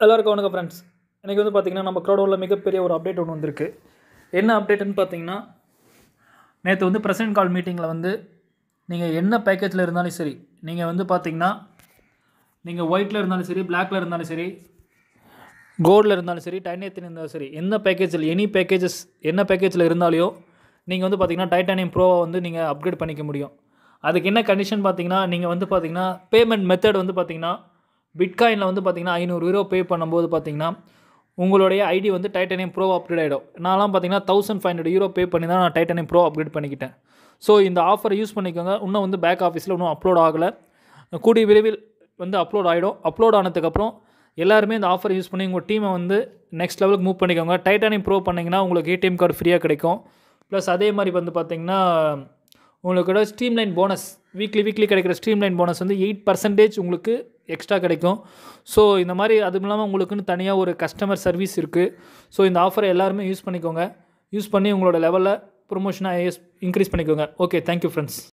எல்லாருக்கும் வணக்கம் ஃப்ரெண்ட்ஸ் இன்றைக்கி வந்து பார்த்திங்கன்னா நம்ம க்ரௌடோவில் மிகப்பெரிய ஒரு அப்டேட் ஒன்று வந்திருக்கு என்ன அப்டேட்டுன்னு பார்த்தீங்கன்னா நேற்று வந்து பிரசிடென்ட் கால் மீட்டிங்கில் வந்து நீங்கள் என்ன பேக்கேஜில் இருந்தாலும் சரி நீங்கள் வந்து பார்த்தீங்கன்னா நீங்கள் ஒயிட்டில் இருந்தாலும் சரி பிளாக்ல இருந்தாலும் சரி கோல்டில் இருந்தாலும் சரி டைட்டேனியத்தில் இருந்தாலும் சரி என்ன பேக்கேஜில் எனி பேக்கேஜஸ் என்ன பேக்கேஜில் இருந்தாலையோ நீங்கள் வந்து பார்த்தீங்கன்னா டைட்டானியம் ப்ரோவை வந்து நீங்கள் அப்கிரேட் பண்ணிக்க முடியும் அதுக்கு என்ன கண்டிஷன் பார்த்தீங்கன்னா நீங்கள் வந்து பார்த்தீங்கன்னா பேமெண்ட் மெத்தட் வந்து பார்த்தீங்கன்னா பிட்காயினில் வந்து பார்த்தீங்கன்னா ஐநூறு யூரோ பே பண்ணும்போது பார்த்தீங்கன்னா உங்களுடைய ஐடி வந்து டைட்டானியம் ப்ரோ அப்கிரேட் ஆகிடும் நான்லாம் பார்த்தீங்கன்னா thousand five hundred euro pay பண்ணி தான் நான் டைட்டானியம் ப்ரோ அப்கிரேட் பண்ணிக்கிட்டேன் ஸோ இந்த ஆஃபரை யூஸ் பண்ணிக்கோங்க இன்னும் வந்து பேக் ஆஃபீஸில் இன்னும் அப்லோட் ஆகலை கூடிய விரைவில் வந்து அப்லோட் ஆகிடும் அப்லோட் ஆனதுக்கப்புறம் எல்லாருமே இந்த ஆஃபர் யூஸ் பண்ணி உங்கள் டீமை வந்து நெக்ஸ்ட் லெவலுக்கு மூவ் பண்ணிக்கோங்க டைட்டானியம் ப்ரோ பண்ணிங்கன்னா உங்களுக்கு ஏடிஎம் கார்டு ஃப்ரீயாக கிடைக்கும் ப்ளஸ் அதே மாதிரி வந்து பார்த்தீங்கன்னா உங்களுக்கு stream line bonus weekly weekly கிடைக்கிற ஸ்ட்ரீம் லைன் போனஸ் வந்து எயிட் பர்சன்டேஜ் உங்களுக்கு எக்ஸ்ட்ரா கிடைக்கும் ஸோ இந்த மாதிரி அதுவும் இல்லாமல் உங்களுக்குன்னு தனியாக ஒரு கஸ்டமர் சர்வீஸ் இருக்குது ஸோ இந்த ஆஃபரை எல்லாருமே யூஸ் பண்ணிக்கோங்க யூஸ் பண்ணி உங்களோட லெவலில் ப்ரொமோஷனாக இன்க்ரீஸ் பண்ணிக்கோங்க ஓகே தேங்க்யூ ஃப்ரெண்ட்ஸ்